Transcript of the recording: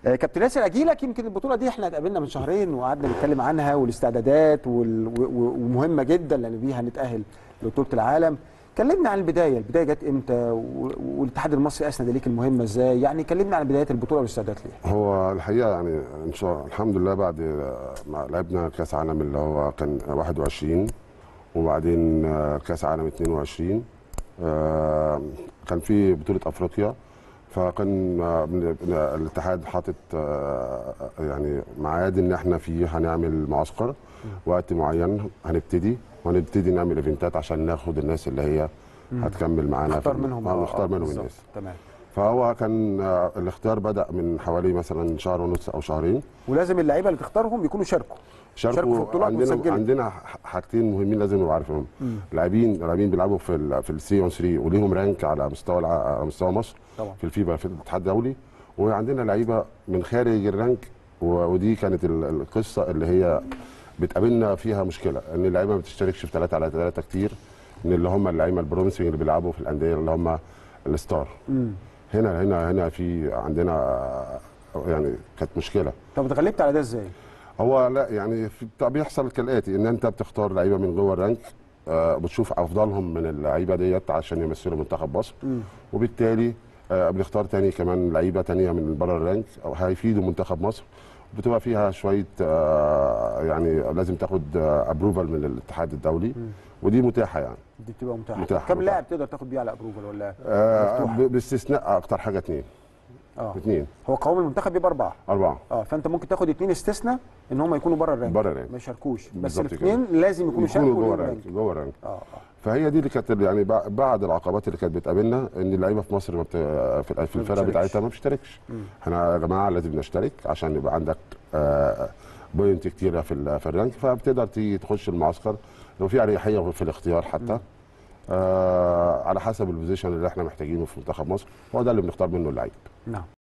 آه، كابتن ياسر اجيلك يمكن البطوله دي احنا اتقابلنا من شهرين وقعدنا نتكلم عنها والاستعدادات وال- و- و- ومهمه جدا لان بيها هنتاهل لبطوله العالم كلمنا عن البدايه البدايه جت امتى و- والاتحاد المصري اسند ليك المهمه ازاي يعني كلمنا عن بدايه البطوله والاستعدادات ليها هو الحقيقه يعني ان شاء الله الحمد لله بعد ما لعبنا كاس عالم اللي هو كان 21 وبعدين آه، كاس عالم 22 آه، كان في بطوله افريقيا فكان آه، بن- بن- الاتحاد حاطط آه، يعني ميعاد ان احنا فيه هنعمل معسكر وقت معين هنبتدي وهنبتدي نعمل ايفنتات عشان ناخد الناس اللي هي هتكمل معانا نختار في- منهم آه، آه، نختار آه، منهم بالظبط. الناس تمام فهو كان آه، الاختيار بدا من حوالي مثلا شهر ونص او شهرين ولازم اللعيبه اللي تختارهم يكونوا شاركوا شاركوا في شاركوا بطولات عندنا وسجلوا. عندنا ح- حاجتين مهمين لازم نبقى عارفينهم لاعبين لاعبين بيلعبوا في ال في السي اون 3 وليهم رانك على مستوى الع- على مستوى مصر طبعا. في الفيفا في الاتحاد الدولي وعندنا لعيبه من خارج الرانك و- ودي كانت ال- القصه اللي هي بتقابلنا فيها مشكله ان اللعيبه ما بتشتركش في 3 على 3 كتير من اللي هم اللعيبه البروميسنج اللي بيلعبوا في الانديه اللي هم الستار هنا هنا هنا في عندنا آه، يعني كانت مشكله طب اتغلبت على ده ازاي؟ هو لا يعني في بتاع- بيحصل كالاتي ان انت بتختار لعيبه من جوه الرانك آه، بتشوف افضلهم من اللعيبه ديت عشان يمثلوا منتخب مصر وبالتالي آه، بنختار تاني كمان لعيبه تانيه من بره الرانك او هيفيدوا منتخب مصر بتبقى فيها شويه آه، يعني لازم تاخد ابروفال من الاتحاد الدولي ودي متاحه يعني دي بتبقى متاحه متاحة، كم متاحة. لاعب تقدر تاخد بيه على ابروفل ولا آه، مفتوحة. ب- باستثناء اكتر حاجه اثنين اه اثنين هو قوام المنتخب بيبقى اربعه اربعه اه فانت ممكن تاخد اثنين استثناء ان هم يكونوا بره الرانك بره الرانك. ما يشاركوش بس بالظبط الاثنين لازم يكونوا يكونوا شاركوا جوه ليهم الرانك رانك جوه الرانك اه اه فهي دي اللي كانت يعني بع- بعد العقبات اللي كانت بتقابلنا ان اللعيبه في مصر ما بت... في ال- في الفرق بتشاركش. بتاعتها ما بتشتركش احنا يا جماعه لازم نشترك عشان يبقى عندك آه، بوينت كتيره في ال- في الرانك فبتقدر تيجي تخش المعسكر لو في اريحيه في الاختيار حتى آه على حسب البوزيشن اللي احنا محتاجينه في منتخب مصر هو ده اللي بنختار منه اللعيب نعم